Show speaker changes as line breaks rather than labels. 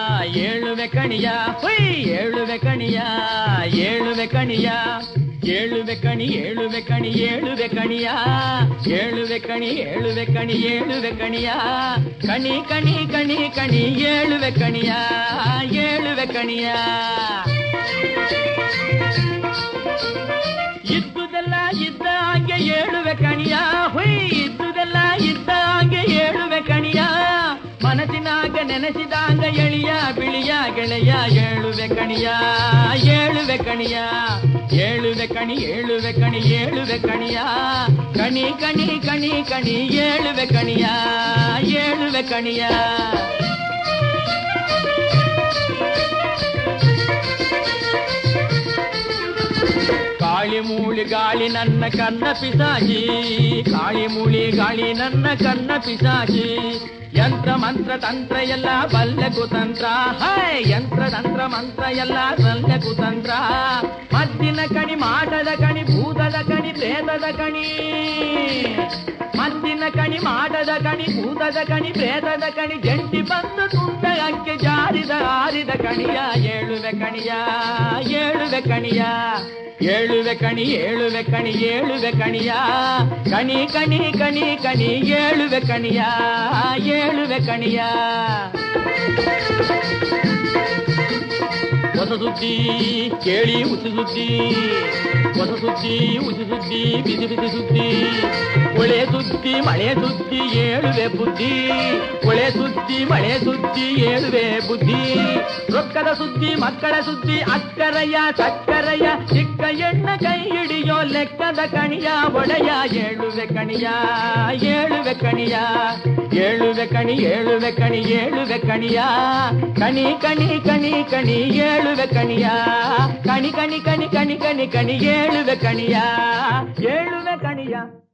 ಏಳುವೆ ಕಣಿಯ ಹುಯ್ ಏಳುವೆ ಕಣಿಯ ಏಳುವೆ ಕಣಿಯ ಏಳುವೆ ಕಣಿ ಏಳುವೆ ಕಣಿ ಏಳುವೆ ಕಣಿಯ ಏಳುವೆ ಕಣಿ ಏಳುವೆ ಕಣಿ ಏಳುವೆ ಕಣಿಯ ಕಣಿ ಕಣಿ ಕಣಿ ಕಣಿ ಏಳುವೆ ಕಣಿಯ ಏಳುವೆ ಕಣಿಯ ಇದ್ದುದೆಲ್ಲ ಇದ್ದ ಹಾಗೆ ಏಳುವೆ ಕಣಿಯ ಹುಯ್ ಇದ್ದುದೆಲ್ಲ ಇದ್ದ ಹಾಗೆ ಏಳುವೆ ಕಣಿಯ ಮನಸ್ಸಿನಾಗ ನೆನೆಸಿದಾಗ ಎಳಿಯ ಬಿಳಿಯ ಗೆಳೆಯ ಏಳುವೆ ಕಣಿಯ ಏಳುವೆ ಕಣಿಯ ಏಳುವೆ ಕಣಿ ಏಳುವೆ ಕಣಿ ಏಳುವೆ ಕಣಿಯ ಕಣಿ ಕಣಿ ಕಣಿ ಕಣಿ ಏಳುವೆ ಕಣಿಯ ಏಳುವೆ ಕಣಿಯ ಕಾಳಿ ಮೂಳಿ ಗಾಳಿ ನನ್ನ ಕನ್ನ ಪಿಸಾಜಿ ಕಾಳಿ ಮೂಳಿ ಗಾಳಿ ನನ್ನ ಕನ್ನ ಪಿಸಾಜಿ ಯಂತ್ರ ಮಂತ್ರ ತಂತ್ರ ಎಲ್ಲ ಬಲ್ಲೆ ಕುತಂತ್ರ ಹಾಯ್ ಯಂತ್ರ ತಂತ್ರ ಮಂತ್ರ ಎಲ್ಲ ಬಲ್ಲೆ ಕುತಂತ್ರ ಮದ್ದಿನ ಕಣಿ ಮಾಟದ ಕಣಿ ಭೂತದ ಕಣಿ ಪ್ರೇತದ ಕಣಿ ಮದ್ದಿನ ಕಣಿ ಮಾಡದ ಕಣಿ ಭೂತದ ಕಣಿ ಪ್ರೇತದ ಕಣಿ ಜಂಟಿ ಬಂದು ತುಂಡ ಅಕ್ಕೆ ಜಾರಿದ ಆರಿದ ಕಣಿಯ ಏಳುವೆ ಕಣಿಯ ಏಳುವೆ ಕಣಿಯ ಏಳುವೆ ಕಣಿ ಏಳುವೆ ಕಣಿ ಏಳುವೆ ಕಣಿಯ ಕಣಿ ಕಣಿ ಕಣಿ ಕಣಿ ಏಳುವೆ ಕಣಿಯ ಏಳುವೆ ಕಣಿಯ ಹೊಸ ಸುದ್ದಿ ಕೇಳಿ ಉಸಿ ಸುದ್ದಿ ಹೊಸ ಸುದ್ದಿ ಉಸಿ ಸುದ್ದಿ ಬಿಸಿ ಬಿಸಿ ಸುದ್ದಿ ಒಳೆ ಸುದ್ದಿ ಮಳೆ ಸುದ್ದಿ ಏಳುವೆ ಬುದ್ಧಿ ಒಳೆ ಸುದ್ದಿ ಮಳೆ ಸುದ್ದಿ ಏಳುವೆ ಬುದ್ಧಿ ರೊಕ್ಕದ ಸುದ್ದಿ ಮಕ್ಕಳ ಸುದ್ದಿ ಅಕ್ಕರಯ್ಯ ಸಕ್ಕರಯ್ಯ ಚಿಕ್ಕ ಎಣ್ಣ ಕೈ ಹಿಡಿಯೋ ಲೆಕ್ಕದ ಕಣಿಯ ಒಡೆಯ ಏಳುವೆ ಕಣಿಯ ಏಳುವೆ ಕಣಿಯ ಏಳುವೆ ಕಣಿ ಏಳುವೆ ಕಣಿ ಏಳುವೆ ಕಣಿಯ ಕಣಿ ಕಣಿ ಕಣಿ ಕಣಿ ಏಳುವೆ ಕಣಿಯ ಕಣಿ ಕಣಿ ಕಣಿ ಕಣಿ ಕಣಿ ಕಣಿ ಏಳುವೆ ಕಣಿಯ ಏಳುವೆ ಕಣಿಯ